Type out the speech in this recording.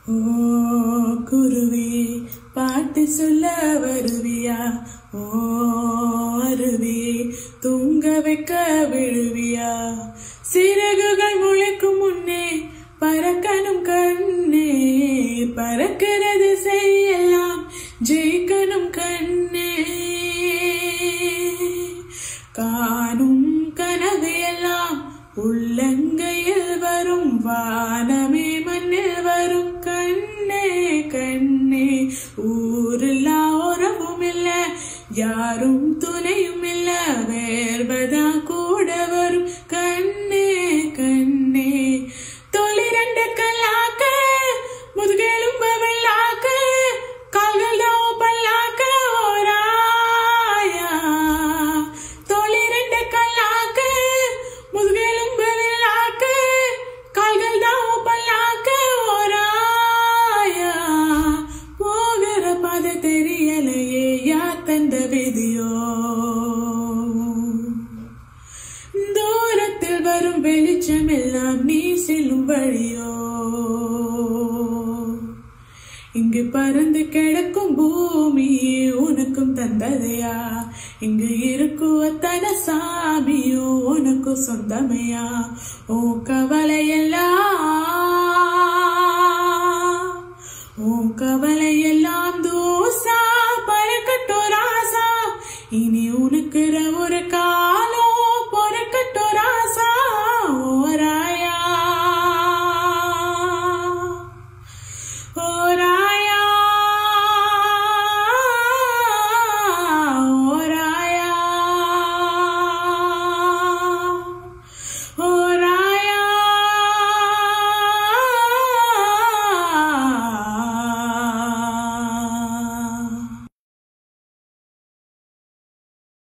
ஓ குருவி பாட்டு சொல்ல வருவியா ஓ அருவி தூங்க வைக்க விழுவியா சிறகுகள் முளைக்கும் முன்னே பறக்கணும் கண்ணே பறக்கிறது செய்யலாம் ஜெயிக்கணும் கண்ணே காணும் கனவு எல்லாம் உள்ளங்கையில் வரும் வானமே மண்ணில் வரும் கண்ணே கண்ணே ஊரில் உறவும் இல்ல யாரும் துணையும் இல்ல வேர்வதா கூட வரும் கண்ணே கண்ணே தொழிரண்டு கல்லாக்க முதுகெலும்ப வெள்ளாக்க கால்கள் தான் பல்லாக்க ஓராயா தொழிரண்டு கல்லாக்க முதுகெலும்ப வெள்ளாக்க கால்கள் தான் பல்லாக்க ஓராயா போகிற பாதை தெரியலையே யா தந்த விதியோ தூரத்தில் வரும் வெளிச்சம் எல்லாம் நீ செல்லும் வழியோ இங்கு பறந்து கிடக்கும் பூமி உனக்கும் தந்ததையா இங்கு இருக்கும் அத்தனை சாமியும் உனக்கு சொந்தமையா ஓ கவலை எல்லாம்